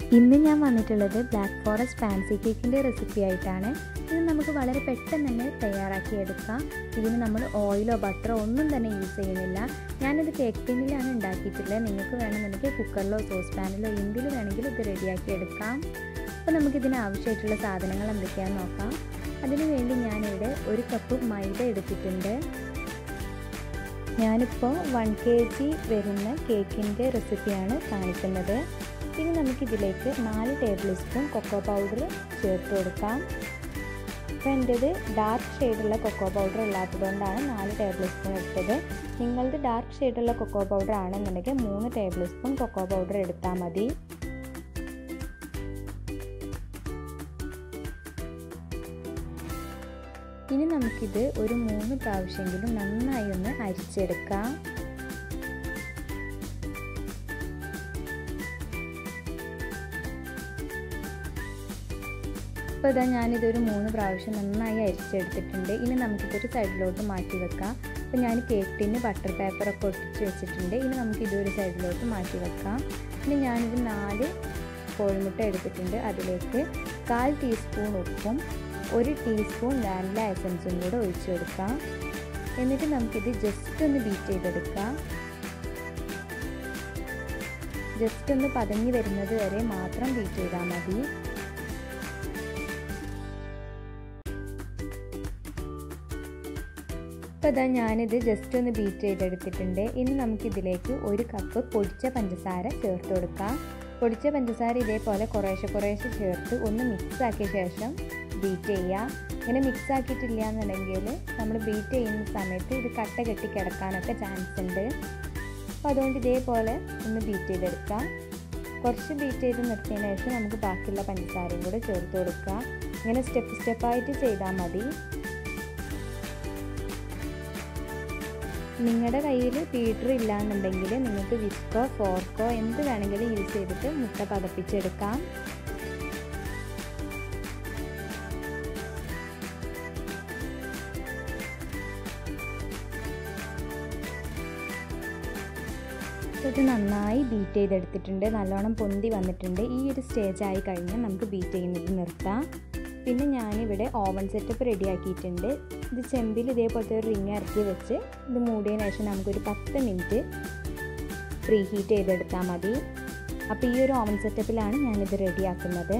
ഇന്ന് ഞാൻ വന്നിട്ടുള്ളത് ബ്ലാക്ക് ഫോറസ്റ്റ് ഫാൻസി കേക്കിൻ്റെ റെസിപ്പി ആയിട്ടാണ് ഇത് നമുക്ക് വളരെ പെട്ടെന്ന് തന്നെ തയ്യാറാക്കി എടുക്കാം ഇതിന് നമ്മൾ ഓയിലോ ബട്ടറോ ഒന്നും തന്നെ യൂസ് ചെയ്യുന്നില്ല ഞാനിത് കേക്ക് ടിന്നിലാണ് ഉണ്ടാക്കിയിട്ടുള്ളത് നിങ്ങൾക്ക് വേണമെന്നുണ്ടെങ്കിൽ കുക്കറിലോ സോസ് പാനിലോ എന്തിൽ വേണമെങ്കിലും ഇത് റെഡിയാക്കി എടുക്കാം അപ്പോൾ നമുക്കിതിന് ആവശ്യമായിട്ടുള്ള സാധനങ്ങൾ എന്തൊക്കെയാണെന്ന് നോക്കാം അതിനു വേണ്ടി ഞാനിവിടെ ഒരു കപ്പ് മൈദ എടുത്തിട്ടുണ്ട് ഞാനിപ്പോൾ വൺ കെ ജി വരുന്ന കേക്കിൻ്റെ റെസിപ്പിയാണ് കാണിക്കുന്നത് ഇനി നമുക്കിതിലേക്ക് നാല് ടേബിൾ സ്പൂൺ കൊക്കോ പൗഡർ ചേർത്ത് കൊടുക്കാം അപ്പോൾ എൻ്റേത് ഡാർക്ക് ഷെയ്ഡുള്ള കൊക്കോ പൗഡർ ഇല്ലാത്തതുകൊണ്ടാണ് നാല് ടേബിൾ സ്പൂൺ എടുത്തത് നിങ്ങളത് ഡാർക്ക് ഷെയ്ഡുള്ള കൊക്കോ പൗഡർ ആണെന്നുണ്ടെങ്കിൽ മൂന്ന് ടേബിൾ സ്പൂൺ കൊക്കോ പൗഡർ എടുത്താൽ മതി ഇനി നമുക്കിത് ഒരു മൂന്ന് പ്രാവശ്യമെങ്കിലും നന്നായി ഒന്ന് അരിച്ചെടുക്കാം ഇപ്പോൾ ഇതാ ഞാനിതൊരു മൂന്ന് പ്രാവശ്യം നന്നായി അരിച്ചെടുത്തിട്ടുണ്ട് ഇനി നമുക്കിതൊരു സൈഡിലോട്ട് മാറ്റി വെക്കാം അപ്പോൾ ഞാൻ കേക്ക് ടിന്ന് ബട്ടർ പേപ്പറൊക്കെ ഒട്ടിച്ച് വെച്ചിട്ടുണ്ട് ഇനി നമുക്ക് ഇതൊരു സൈഡിലോട്ട് മാറ്റി വെക്കാം ഇനി ഞാനൊരു നാല് കോഴിമുട്ട എടുത്തിട്ടുണ്ട് അതിലേക്ക് കാൽ ടീസ്പൂൺ ഉപ്പും ഒരു ടീസ്പൂൺ വാനില എസൻസും കൂടെ ഒഴിച്ചു കൊടുക്കാം എന്നിട്ട് നമുക്കിത് ജസ്റ്റ് ഒന്ന് ബീറ്റ് ചെയ്തെടുക്കാം ജസ്റ്റ് ഒന്ന് പതഞ്ഞ് വരുന്നത് വരെ മാത്രം ബീറ്റ് ചെയ്താൽ മതി അപ്പോൾ ഇതാ ഞാനിത് ജസ്റ്റ് ഒന്ന് ബീറ്റ് ചെയ്തെടുത്തിട്ടുണ്ട് ഇനി നമുക്കിതിലേക്ക് ഒരു കപ്പ് പൊടിച്ച പഞ്ചസാര ചേർത്ത് കൊടുക്കാം പൊടിച്ച പഞ്ചസാര ഇതേപോലെ കുറേശ്ശെ കുറേശ്ശെ ചേർത്ത് ഒന്ന് മിക്സ് ആക്കിയ ശേഷം ബീറ്റ് ചെയ്യുക ഇങ്ങനെ മിക്സ് ആക്കിയിട്ടില്ല എന്നുണ്ടെങ്കിൽ നമ്മൾ ബീറ്റ് ചെയ്യുന്ന സമയത്ത് ഇത് കട്ട കെട്ടി കിടക്കാനൊക്കെ ചാൻസ് ഉണ്ട് അപ്പോൾ അതുകൊണ്ട് ഇതേപോലെ ഒന്ന് ബീറ്റ് ചെയ്തെടുക്കാം കുറച്ച് ബീറ്റ് ചെയ്ത് നിർത്തിയതിന് ശേഷം നമുക്ക് ബാക്കിയുള്ള പഞ്ചസാരയും കൂടെ ചേർത്ത് കൊടുക്കുക ഇങ്ങനെ സ്റ്റെപ്പ് സ്റ്റെപ്പായിട്ട് ചെയ്താൽ മതി നിങ്ങളുടെ കയ്യിൽ ബീറ്റർ ഇല്ലാന്നുണ്ടെങ്കിൽ നിങ്ങൾക്ക് വിസ്കോ ഫോർക്കോ എന്ത് വേണമെങ്കിലും യൂസ് ചെയ്തിട്ട് മുട്ട പതപ്പിച്ചെടുക്കാം ഇത് നന്നായി ബീറ്റ് ചെയ്തെടുത്തിട്ടുണ്ട് നല്ലോണം പൊന്തി വന്നിട്ടുണ്ട് ഈ ഒരു സ്റ്റേജ് ആയി കഴിഞ്ഞാൽ നമുക്ക് ബീറ്റ് ചെയ്യുന്നത് നിർത്താം പിന്നെ ഞാനിവിടെ ഓവൻ സെറ്റപ്പ് റെഡി ആക്കിയിട്ടുണ്ട് ഇത് ചെമ്പിൽ ഇതേപോലത്തെ ഒരു റിങ് ഇറക്കി വെച്ച് ഇത് മൂടിയതിന് ശേഷം നമുക്കൊരു പത്ത് മിനിറ്റ് പ്രീ ഹീറ്റ് ചെയ്തെടുത്താൽ മതി അപ്പോൾ ഈ ഒരു ഓവൻ സെറ്റപ്പിലാണ് ഞാനിത് റെഡിയാക്കുന്നത്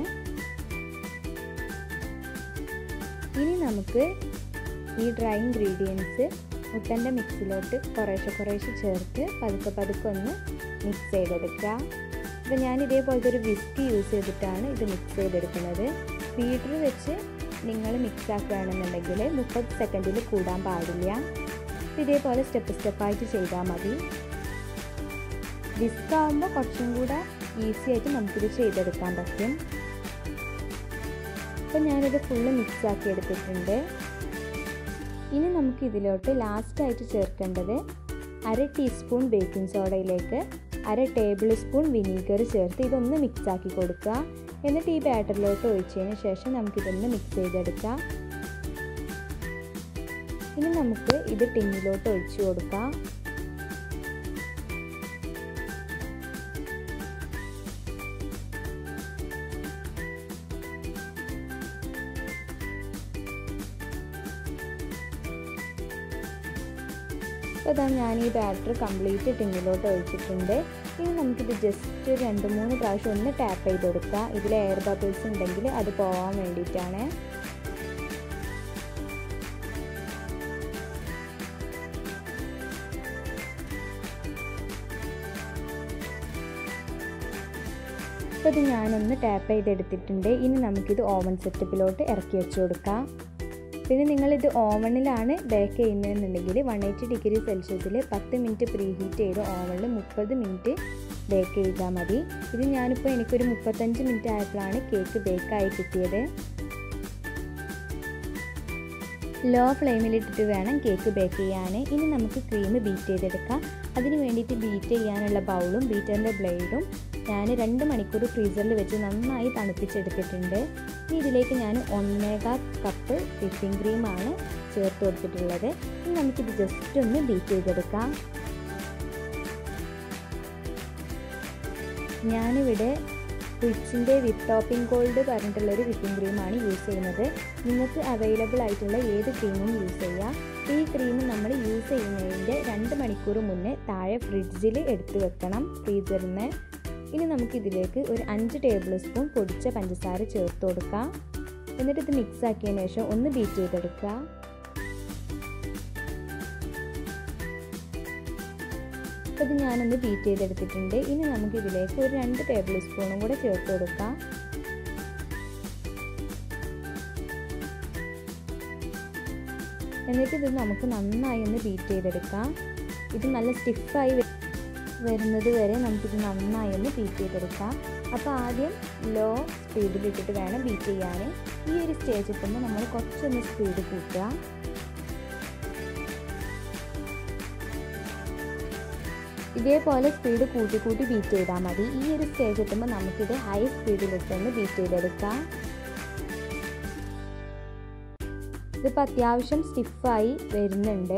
ഇനി നമുക്ക് ഈ ഡ്രൈ ഇൻഗ്രീഡിയൻസ് മുട്ടൻ്റെ മിക്സിലോട്ട് കുറേശ്ശെ കുറേശ്ശെ ചേർത്ത് പതുക്കെ പതുക്കെ ഒന്ന് മിക്സ് ചെയ്തെടുക്കുക അപ്പോൾ ഞാൻ ഇതേപോലത്തെ ഒരു വിസ്ക് യൂസ് ചെയ്തിട്ടാണ് ഇത് മിക്സ് ചെയ്തെടുക്കുന്നത് ബീറ്റർ വെച്ച് നിങ്ങൾ മിക്സ് ആക്കുകയാണെന്നുണ്ടെങ്കിൽ മുപ്പത് സെക്കൻഡിൽ കൂടാൻ പാടില്ല ഇതേപോലെ സ്റ്റെപ്പ് സ്റ്റെപ്പായിട്ട് ചെയ്താൽ മതി വിസ്ക് ആകുമ്പോൾ കുറച്ചും കൂടെ ഈസി ആയിട്ട് നമുക്കിത് ചെയ്തെടുക്കാൻ പറ്റും അപ്പോൾ ഞാനിത് ഫുള്ള് മിക്സ് ആക്കി എടുത്തിട്ടുണ്ട് ഇനി നമുക്ക് ഇതിലോട്ട് ലാസ്റ്റായിട്ട് ചേർക്കേണ്ടത് അര ടീസ്പൂൺ ബേക്കിംഗ് സോഡയിലേക്ക് അര ടേബിൾ സ്പൂൺ വിനീഗർ ചേർത്ത് ഇതൊന്ന് മിക്സ് ആക്കി കൊടുക്കുക എന്നിട്ട് ഈ ബാറ്ററിലോട്ട് ഒഴിച്ചതിന് ശേഷം നമുക്കിതൊന്ന് മിക്സ് ചെയ്തെടുക്കാം ഇനി നമുക്ക് ഇത് ടിന്നിലോട്ട് ഒഴിച്ചു കൊടുക്കാം അപ്പോൾ ഇതാ ഞാൻ ഈ ബാറ്റർ കംപ്ലീറ്റ് ടിന്നിലോട്ട് ഒഴിച്ചിട്ടുണ്ട് ഇനി നമുക്കിത് ജസ്റ്റ് രണ്ട് മൂന്ന് പ്രാവശ്യം ഒന്ന് ടാപ്പ് ചെയ്ത് കൊടുക്കുക ഇതിൽ എയർ ബബിൾസ് ഉണ്ടെങ്കിൽ അത് പോകാൻ വേണ്ടിയിട്ടാണ് അപ്പോൾ ഇത് ഞാനൊന്ന് ടാപ്പ് ചെയ്തെടുത്തിട്ടുണ്ട് ഇനി നമുക്കിത് ഓവൻ സെറ്റപ്പിലോട്ട് ഇറക്കി വെച്ച് കൊടുക്കാം പിന്നെ നിങ്ങളിത് ഓവണിലാണ് ബേക്ക് ചെയ്യുന്നതെന്നുണ്ടെങ്കിൽ വൺ എയ്റ്റി ഡിഗ്രി സെൽഷ്യസിൽ പത്ത് മിനിറ്റ് പ്രീ ഹീറ്റ് ചെയ്ത് ഓവണിൽ മുപ്പത് മിനിറ്റ് ബേക്ക് ചെയ്താൽ മതി ഇത് ഞാനിപ്പോൾ എനിക്കൊരു മുപ്പത്തഞ്ച് മിനിറ്റ് ആയപ്പോഴാണ് കേക്ക് ബേക്കായി കിട്ടിയത് ലോ ഫ്ലെയിമിലിട്ടിട്ട് വേണം കേക്ക് ബേക്ക് ചെയ്യാൻ ഇനി നമുക്ക് ക്രീം ബീറ്റ് ചെയ്തെടുക്കാം അതിന് വേണ്ടിയിട്ട് ബീറ്റ് ചെയ്യാനുള്ള ബൗളും ബീറ്ററിൻ്റെ ബ്ലേഡും ഞാൻ രണ്ട് മണിക്കൂർ ഫ്രീസറിൽ വെച്ച് നന്നായി തണുപ്പിച്ചെടുത്തിട്ടുണ്ട് ഇനി ഇതിലേക്ക് ഞാൻ ഒന്നേക കപ്പ് വിപ്പിംഗ് ക്രീമാണ് ചേർത്ത് കൊടുത്തിട്ടുള്ളത് ഇനി നമുക്കിത് ജസ്റ്റ് ഒന്ന് ബീറ്റ് ചെയ്തെടുക്കാം ഞാനിവിടെ റിച്ചിൻ്റെ വിപ്പ് ടോപ്പിംഗ് ഗോൾഡ് പറഞ്ഞിട്ടുള്ളൊരു വിപ്പിംഗ് ക്രീമാണ് യൂസ് ചെയ്യുന്നത് നിങ്ങൾക്ക് അവൈലബിൾ ആയിട്ടുള്ള ഏത് ക്രീമും യൂസ് ചെയ്യാം ഈ ക്രീം നമ്മൾ യൂസ് ചെയ്യുന്നതിൻ്റെ രണ്ട് മണിക്കൂർ മുന്നേ താഴെ ഫ്രിഡ്ജിൽ എടുത്ത് വെക്കണം ഫ്രീസറിൽ നിന്ന് ഇനി നമുക്കിതിലേക്ക് ഒരു അഞ്ച് ടേബിൾ സ്പൂൺ പൊടിച്ച പഞ്ചസാര ചേർത്ത് കൊടുക്കാം എന്നിട്ട് ഇത് മിക്സ് ആക്കിയതിന് ശേഷം ഒന്ന് ബീറ്റ് ചെയ്തെടുക്കുക അപ്പോൾ ഇത് ഞാനൊന്ന് ബീറ്റ് ചെയ്തെടുത്തിട്ടുണ്ട് ഇനി നമുക്ക് ഇതിലേക്ക് ഒരു രണ്ട് ടേബിൾ സ്പൂണും കൂടെ ചേർത്ത് കൊടുക്കാം എന്നിട്ട് ഇത് നമുക്ക് നന്നായി ഒന്ന് ബീറ്റ് ചെയ്തെടുക്കാം ഇത് നല്ല സ്റ്റിഫായി വരുന്നത് വരെ നമുക്കിത് നന്നായി ഒന്ന് ബീറ്റ് ചെയ്തെടുക്കാം അപ്പോൾ ആദ്യം ലോ സ്പീഡിലിട്ടിട്ട് വേണം ബീറ്റ് ചെയ്യാൻ ഈ ഒരു സ്റ്റേജ് എത്തുമ്പോൾ നമ്മൾ കുറച്ചൊന്ന് സ്പീഡ് കൂട്ടുക ഇതേപോലെ സ്പീഡ് കൂട്ടി കൂട്ടി ബീറ്റ് ചെയ്താൽ മതി ഈ ഒരു സ്റ്റേജ് എത്തുമ്പോൾ നമുക്കിത് ഹൈ സ്പീഡിലിട്ടൊന്ന് ബീറ്റ് ചെയ്തെടുക്കാം ഇതിപ്പോൾ അത്യാവശ്യം സ്റ്റിഫായി വരുന്നുണ്ട്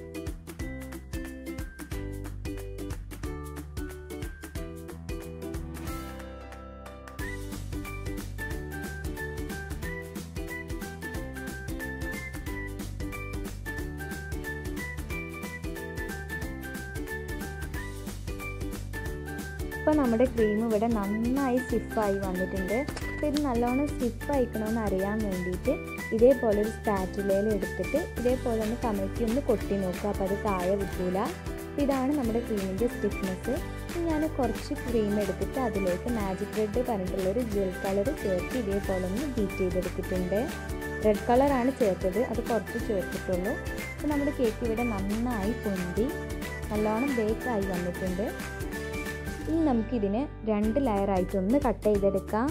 ഇപ്പോൾ നമ്മുടെ ക്രീം ഇവിടെ നന്നായി സ്റ്റിഫായി വന്നിട്ടുണ്ട് അപ്പോൾ ഇത് നല്ലോണം സ്റ്റിഫ് ആയിക്കണമെന്ന് അറിയാൻ വേണ്ടിയിട്ട് ഇതേപോലെ ഒരു സ്പാറ്റുലയിൽ എടുത്തിട്ട് ഇതേപോലെ ഒന്ന് കമഴ്ത്തി ഒന്ന് കൊട്ടി നോക്കുക അപ്പോൾ അത് താഴെ വിൽക്കൂല ഇതാണ് നമ്മുടെ ക്രീമിൻ്റെ സ്റ്റിഫ്നെസ് ഞാൻ കുറച്ച് ക്രീം എടുത്തിട്ട് അതിലേക്ക് മാജിക് റെഡ് പറഞ്ഞിട്ടുള്ളൊരു ജെൽ കളർ ചേർത്ത് ഇതേപോലെ ഒന്ന് ബീറ്റ് ചെയ്തെടുത്തിട്ടുണ്ട് റെഡ് കളറാണ് ചേർത്തത് അത് കുറച്ച് ചേർത്തിട്ടുള്ളൂ അപ്പോൾ നമ്മുടെ കേക്ക് ഇവിടെ നന്നായി പൊന്തി നല്ലോണം ബേക്കായി വന്നിട്ടുണ്ട് ഇനി നമുക്കിതിനെ രണ്ട് ലെയറായിട്ട് ഒന്ന് കട്ട് ചെയ്തെടുക്കാം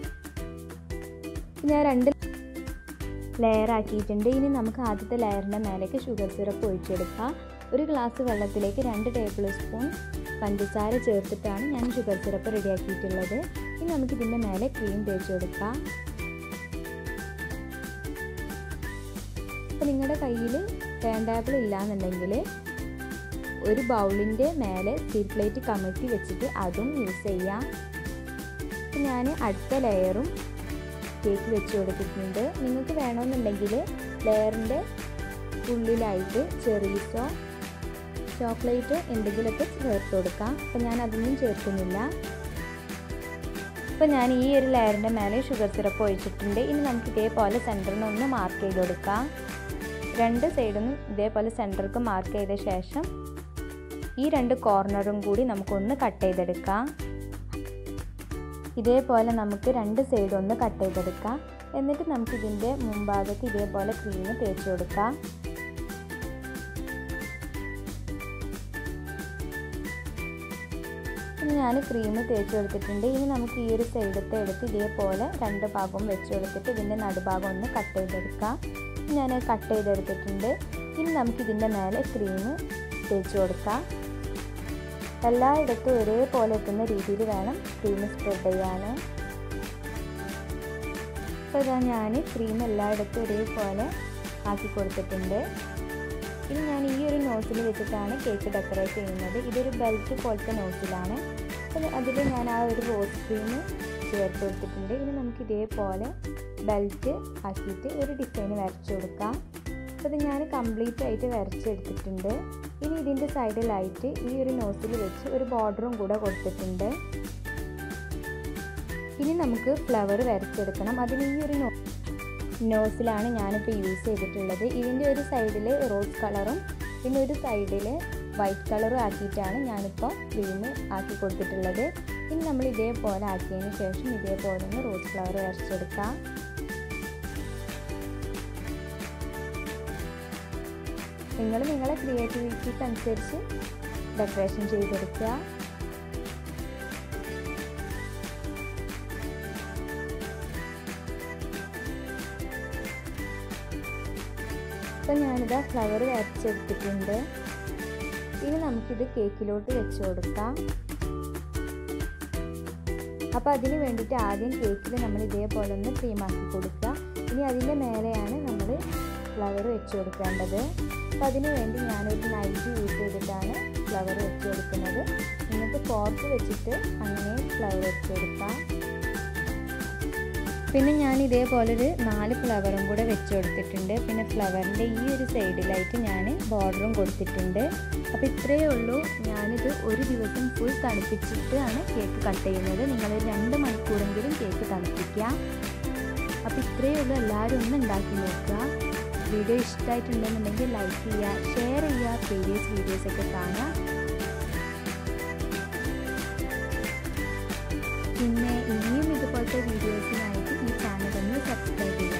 ഞാൻ രണ്ട് ലെയർ ആക്കിയിട്ടുണ്ട് ഇനി നമുക്ക് ആദ്യത്തെ ലെയറിൻ്റെ മേലേക്ക് ഷുഗർ സിറപ്പ് ഒഴിച്ചെടുക്കാം ഒരു ഗ്ലാസ് വെള്ളത്തിലേക്ക് രണ്ട് ടേബിൾ സ്പൂൺ പഞ്ചസാര ചേർത്തിട്ടാണ് ഞാൻ ഷുഗർ സിറപ്പ് റെഡിയാക്കിയിട്ടുള്ളത് ഇനി നമുക്കിതിൻ്റെ മേലെ ക്രീം തേച്ച് കൊടുക്കാം അപ്പോൾ നിങ്ങളുടെ കയ്യിൽ ടേൺ ടേബിൾ ഇല്ലയെന്നുണ്ടെങ്കിൽ ഒരു ബൗളിൻ്റെ മേലെ സ്റ്റീൽ പ്ലേറ്റ് കമഴ്ത്തി വെച്ചിട്ട് അതും യൂസ് ചെയ്യാം ഞാൻ അടുത്ത ലെയറും കേക്ക് വെച്ച് കൊടുത്തിട്ടുണ്ട് നിങ്ങൾക്ക് വേണമെന്നുണ്ടെങ്കിൽ ലെയറിൻ്റെ ഉള്ളിലായിട്ട് ചെറീസോ ചോക്ലേറ്റ് എന്തെങ്കിലുമൊക്കെ ചേർത്ത് കൊടുക്കാം അപ്പോൾ ഞാൻ അതൊന്നും ചേർക്കുന്നില്ല അപ്പോൾ ഞാൻ ഈ ഒരു ലെയറിൻ്റെ മേലെ ഷുഗർ സിറപ്പ് ഒഴിച്ചിട്ടുണ്ട് ഇനി നമുക്ക് ഇതേപോലെ സെൻറ്ററിൽ നിന്ന് മാർക്ക് ചെയ്ത് കൊടുക്കാം രണ്ട് സൈഡിൽ നിന്നും ഇതേപോലെ സെൻറ്റർക്ക് മാർക്ക് ചെയ്ത ശേഷം ഈ രണ്ട് കോർണറും കൂടി നമുക്കൊന്ന് കട്ട് ചെയ്തെടുക്കാം ഇതേപോലെ നമുക്ക് രണ്ട് സൈഡ് ഒന്ന് കട്ട് ചെയ്തെടുക്കാം എന്നിട്ട് നമുക്ക് ഇതിൻ്റെ മുൻഭാഗത്ത് ഇതേപോലെ ക്രീം തേച്ച് കൊടുക്കാം ഇനി ഞാൻ ക്രീം തേച്ച് കൊടുത്തിട്ടുണ്ട് ഇനി നമുക്ക് ഈ ഒരു സൈഡത്തെ എടുത്ത് ഇതേപോലെ രണ്ട് ഭാഗവും വെച്ച് കൊടുത്തിട്ട് ഇതിൻ്റെ നടുഭാഗം ഒന്ന് കട്ട് ചെയ്തെടുക്കാം ഞാൻ കട്ട് ചെയ്തെടുത്തിട്ടുണ്ട് ഇനി നമുക്കിതിൻ്റെ മേലെ ക്രീം തേച്ച് കൊടുക്കാം എല്ലായിടത്തും ഒരേപോലെ എത്തുന്ന രീതിയിൽ വേണം ക്രീം സ്പ്രെഡ് ചെയ്യാൻ അപ്പോൾ ഇതാ ഞാൻ ക്രീം എല്ലായിടത്തും ഒരേപോലെ ആക്കി കൊടുത്തിട്ടുണ്ട് ഇനി ഞാൻ ഈ ഒരു നോസിൽ വെച്ചിട്ടാണ് കേക്ക് ഡെക്കറേറ്റ് ചെയ്യുന്നത് ഇതൊരു ബെൽറ്റ് പോലത്തെ നോസിലാണ് അപ്പോൾ അതിൽ ഞാൻ ആ ഒരു റോസ് ക്രീം ചേർത്ത് കൊടുത്തിട്ടുണ്ട് ഇനി നമുക്ക് ഇതേപോലെ ബെൽറ്റ് ആക്കിയിട്ട് ഒരു ഡിസൈൻ വരച്ചു കൊടുക്കാം അപ്പോൾ ഇത് ഞാൻ കംപ്ലീറ്റ് ആയിട്ട് വരച്ചെടുത്തിട്ടുണ്ട് ഇനി ഇതിൻ്റെ സൈഡിലായിട്ട് ഈ ഒരു നോസിൽ വെച്ച് ഒരു ബോർഡറും കൂടെ കൊടുത്തിട്ടുണ്ട് ഇനി നമുക്ക് ഫ്ലവർ വരച്ചെടുക്കണം അതിന് ഈ ഒരു നോ നോസിലാണ് ഞാനിപ്പോൾ യൂസ് ചെയ്തിട്ടുള്ളത് ഇതിൻ്റെ ഒരു സൈഡിൽ റോസ് കളറും പിന്നെ ഒരു സൈഡിൽ വൈറ്റ് കളറും ആക്കിയിട്ടാണ് ഞാനിപ്പോൾ ക്രീം ആക്കി കൊടുത്തിട്ടുള്ളത് ഇനി നമ്മൾ ഇതേപോലെ ആക്കിയതിന് ശേഷം ഇതേപോലെ ഒന്ന് റോസ് ഫ്ലവർ വരച്ചെടുക്കാം നിങ്ങൾ നിങ്ങളെ ക്രിയേറ്റിവിറ്റിക്ക് അനുസരിച്ച് ഡെക്കറേഷൻ ചെയ്തെടുക്കുക ഇപ്പം ഞാനിത് ഫ്ലവർ വരച്ചെടുത്തിട്ടുണ്ട് ഇനി നമുക്കിത് കേക്കിലോട്ട് വെച്ച് കൊടുക്കാം അപ്പോൾ അതിന് വേണ്ടിയിട്ട് ആദ്യം കേക്കിൽ നമ്മൾ ഇതേപോലെ ഒന്ന് ക്രീമാക്കി കൊടുക്കുക ഇനി അതിൻ്റെ മേലെയാണ് നമ്മൾ ഫ്ലവർ വെച്ച് കൊടുക്കേണ്ടത് അപ്പോൾ അതിന് വേണ്ടി ഞാനൊരു നൈഫ് യൂസ് ചെയ്തിട്ടാണ് ഫ്ലവർ വെച്ച് കൊടുക്കുന്നത് നിങ്ങൾക്ക് ഫോർക്ക് വെച്ചിട്ട് അങ്ങനെ ഫ്ലവർ വെച്ച് കൊടുക്കാം പിന്നെ ഞാൻ ഇതേപോലൊരു നാല് ഫ്ലവറും കൂടെ വെച്ച് കൊടുത്തിട്ടുണ്ട് പിന്നെ ഫ്ലവറിൻ്റെ ഈ ഒരു സൈഡിലായിട്ട് ഞാൻ ബോർഡറും കൊടുത്തിട്ടുണ്ട് അപ്പോൾ ഇത്രയേ ഉള്ളൂ ഞാനിത് ഒരു ദിവസം ഫുൾ തണുപ്പിച്ചിട്ടാണ് കേക്ക് കട്ട് ചെയ്യുന്നത് നിങ്ങൾ രണ്ട് മണിക്കൂറെങ്കിലും കേക്ക് തണുപ്പിക്കുക അപ്പോൾ ഇത്രയേ ഉള്ളൂ എല്ലാവരും ഒന്ന് ഉണ്ടാക്കി നോക്കുക വീഡിയോ ഇഷ്ടമായിട്ടുണ്ടെന്നുണ്ടെങ്കിൽ ലൈക്ക് ചെയ്യുക ഷെയർ ചെയ്യുക പ്രീവിയസ് വീഡിയോസൊക്കെ കാണുക പിന്നെ ഇനിയും ഇതുപോലത്തെ വീഡിയോസിനായിട്ട് ഈ ചാനൽ ഒന്ന് സബ്സ്ക്രൈബ് ചെയ്യുക